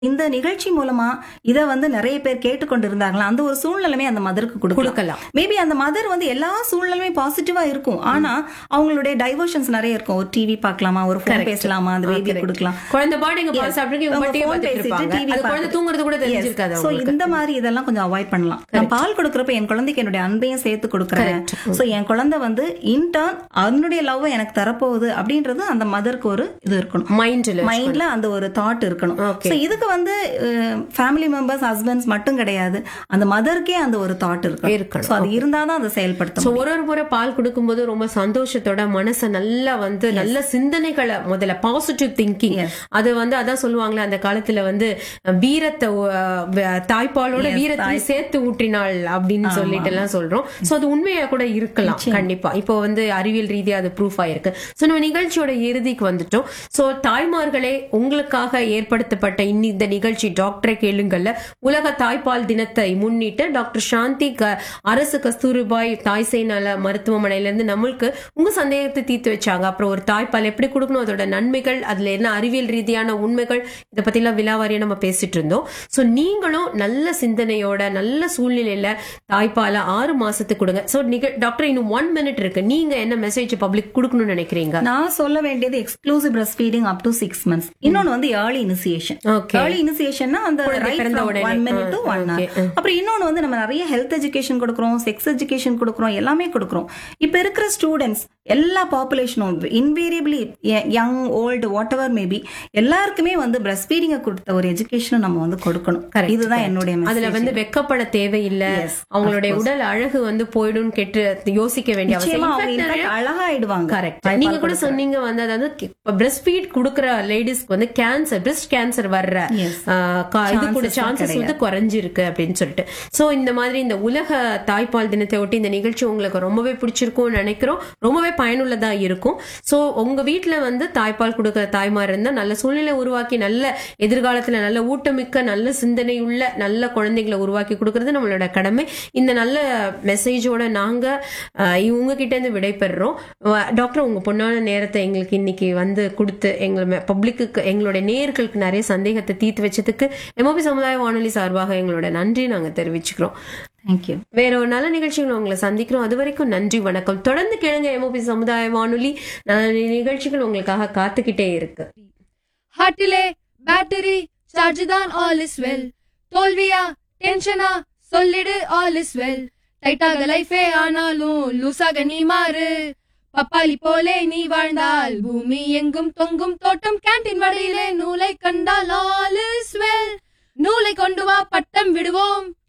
இந்த நிகழ்ச்சி மூலமா இத வந்து நிறைய பேர் கேட்டுக்கொண்டு இருந்தாங்களா அந்த ஒரு சூழ்நிலைமை அந்த மதருக்கு கொடுக்கலாம் கொடுக்கலாம் மேபி அந்த மதர் வந்து எல்லா சூழ்நிலையுமே பாசிட்டிவா இருக்கும் ஆனா அவங்களுடைய டைவர்ஷன்ஸ் நிறைய இருக்கும் ஒரு டிவி பார்க்கலாமா ஒரு ஃபோன் பேசலாமா அந்த பேபி கொடுக்கலாம் குழந்தை பாடுங்க பால் சாப்பிட்டு இவங்க அவங்க பாட்டியை phone பார்த்துட்டு பேசிட்டு இருப்பாங்க TV அது குழந்தை பார்த்துட்டு. தூங்குறது கூட தெரிஞ்சிருக்காது சோ அவங்களுக்கு இந்த மாதிரி இதெல்லாம் கொஞ்சம் அவாய்ட் பண்ணலாம் நான் பால் கொடுக்கறப்ப என் குழந்தைக்கு என்னுடைய அன்பையும் சேர்த்து கொடுக்குறேன் சோ என் குழந்தை வந்து இன்டர்ன் அதனுடைய லவ் எனக்கு தரப்போகுது அப்படின்றது அந்த மதருக்கு ஒரு இது இருக்கணும் மைண்ட்ல மைண்ட்ல அந்த ஒரு தாட் இருக்கணும் Okay. சோ இதுக்கு வந்து ஃபேமிலி மெம்பர்ஸ் ஹஸ்பண்ட்ஸ் மட்டும் கிடையாது அந்த மதருக்கே அந்த ஒரு தாட் இருக்கணும் இருக்கணும். சோ அது இருந்தாதான் அதை செயல்படுத்த சோ ஒரு ஒரு முறை பால் கொடுக்கும்போது ரொம்ப சந்தோஷத்தோட மனசை நல்லா வந்து நல்ல சிந்தனைகளை முதல்ல பாசிட்டிவ் திங்கிங் Yes. அது வந்து அதான் சொல்லுவாங்களே அந்த காலத்துல வந்து அஹ், வீரத்தை அஹ், வ- தாய்ப்பாலோட வீரத்தையும் சேர்த்து ஊற்றினாள் அப்படின்னு சொல்லிட்டு எல்லாம் சொல்றோம் சோ அது உண்மையா கூட இருக்கலாம் கண்டிப்பா இப்போ வந்து அறிவியல் ரீதியா அது ப்ரூஃப் ஆயிருக்கு சோ நம்ம நிகழ்ச்சியோட இறுதிக்கு வந்துட்டோம் சோ தாய்மார்களே உங்களுக்காக ஏற்படுத்தப்பட்ட இன்னி இந்த நிகழ்ச்சி டாக்டரை கேளுங்கள்ல உலக தாய்ப்பால் தினத்தை முன்னிட்டு டாக்டர் சாந்தி க- அரசு கஸ்தூரிபாய் தாய் சேய் நல மருத்துவமனையில இருந்து நம்மளுக்கு உங்க சந்தேகத்தை தீர்த்து வச்சாங்க அப்புறம் ஒரு தாய்ப்பால் எப்படி கொடுக்கணும் அதோட நன்மைகள் அதுல என்ன அறிவியல் ரீதியான உண்மைகள் இதை பத்தி எல்லாம் விலாவாரியா நம்ம பேசிட்டு இருந்தோம் சோ நீங்களும் நல்ல சிந்தனையோட நல்ல சூழ்நிலையில தாய்ப்பாலை ஆறு மாசத்துக்கு கொடுங்க சோ டாக்டர் இன்னும் ஒன் மினிட் இருக்கு நீங்க என்ன மெசேஜ் பப்ளிக் கொடுக்கணும்னு நினைக்கிறீங்க நான் சொல்ல வேண்டியது exclusive breast feeding up to six months இன்னொன்னு வந்து ஏர்லி இனிசியேஷன் Okay. ஏர்லி இனிசியேஷன்னா அந்த குழந்தை பிறந்த உடனே. One minute to ah, one okay. Hour அப்புறம் இன்னொன்னு வந்து நம்ம நிறைய ஹெல்த் எஜுகேஷன் கொடுக்குறோம் செக்ஸ் எஜுகேஷன் கொடுக்குறோம் எல்லாமே கொடுக்குறோம் இப்ப இருக்கிற ஸ்டூடெண்ட்ஸ் எல்லா பாப்புலேஷனும் invariably young old whatever maybe எல்லாருக்குமே வந்து பிரஸ்ட் ஃபீடிங்க கொடுத்த ஒரு எஜுகேஷன் நம்ம வந்து கொடுக்கணும் Correct, இதுதான் என்னுடைய அதுல message. வந்து வெக்கப்பட தேவையில்லை Yes, அவங்களுடைய உடல் அழகு வந்து போயிடும் கெட்டு யோசிக்க வேண்டிய அவசியம் நிச்சயமா அவங்க In fact, in fact அழகாயிடுவாங்க கரெக்ட் நீங்க கூட சொன்னீங்க வந்து அதாவது பிரஸ்ட் ஃபீட் குடுக்கற லேடிஸ்க்கு வந்து கேன்சர் பிரஸ்ட் கேன்சர் வர்ற Yes. ஆஹ், கா- இது கூட Chances சான்சஸ் வந்து குறைஞ்சிருக்கு அப்படின்னு சொல்லிட்டு சோ இந்த மாதிரி இந்த உலக தாய்ப்பால் தினத்தை ஒட்டி இந்த நிகழ்ச்சி உங்களுக்கு ரொம்பவே பிடிச்சிருக்கும்னு நினைக்கிறோம் ரொம்பவே பயனுள்ளதா இருக்கும் சோ உங்க வீட்ல வந்து தாய்ப்பால் கொடுக்கற தாய்மார் இருந்தா நல்ல சூழ்நிலை உருவாக்கி நல்ல எதிர்காலத்துல நல்ல ஊட்டமிக்க நல்ல சிந்தனை உள்ள நல்ல குழந்தைகளை உருவாக்கி கொடுக்கறது நம்மளோட கடமை இந்த நல்ல மெசேஜோட நாங்க ஆஹ், இவங்க கிட்ட இருந்து விடைபெறுறோம் வ- டாக்டர் உங்க பொண்ணான நேரத்தை எங்களுக்கு இன்னைக்கு வந்து கொடுத்து எங்களை பப்ளிக்கு எங்களுடைய நேயர்களுக்கு நிறைய சந்தேகத்தை தீர்த்து வச்சதுக்கு எம்ஓபி சமுதாய வானொலி சார்பாக எங்களோட நன்றி நாங்க தெரிவிச்சுக்கிறோம் தேங்க்யூ வேற ஒரு நல்ல நிகழ்ச்சிகள் உங்களை சந்திக்கிறோம் அது வரைக்கும் நன்றி வணக்கம் தொடர்ந்து கேளுங்க எம்ஓபி சமுதாய வானொலி நல்ல நிகழ்ச்சிகள் உங்களுக்காக காத்துக்கிட்டே இருக்கு ஹார்ட்டிலே பேட்டரி சார்ஜ் தான் ஆல் இஸ் வெல் தோல்வியா டென்ஷனா சொல்லிடு ஆல் இஸ் வெல் டைட்டாக லைஃபே ஆனாலும் லூசாக நீ மாறு பப்பாளி போலே நீ வாழ்ந்தால் பூமி எங்கும் தொங்கும் தோட்டம் கேண்டீன் வடையிலே நூலை கண்டால் ஆல் இஸ் வெல் நூலை கொண்டு வா பட்டம் விடுவோம்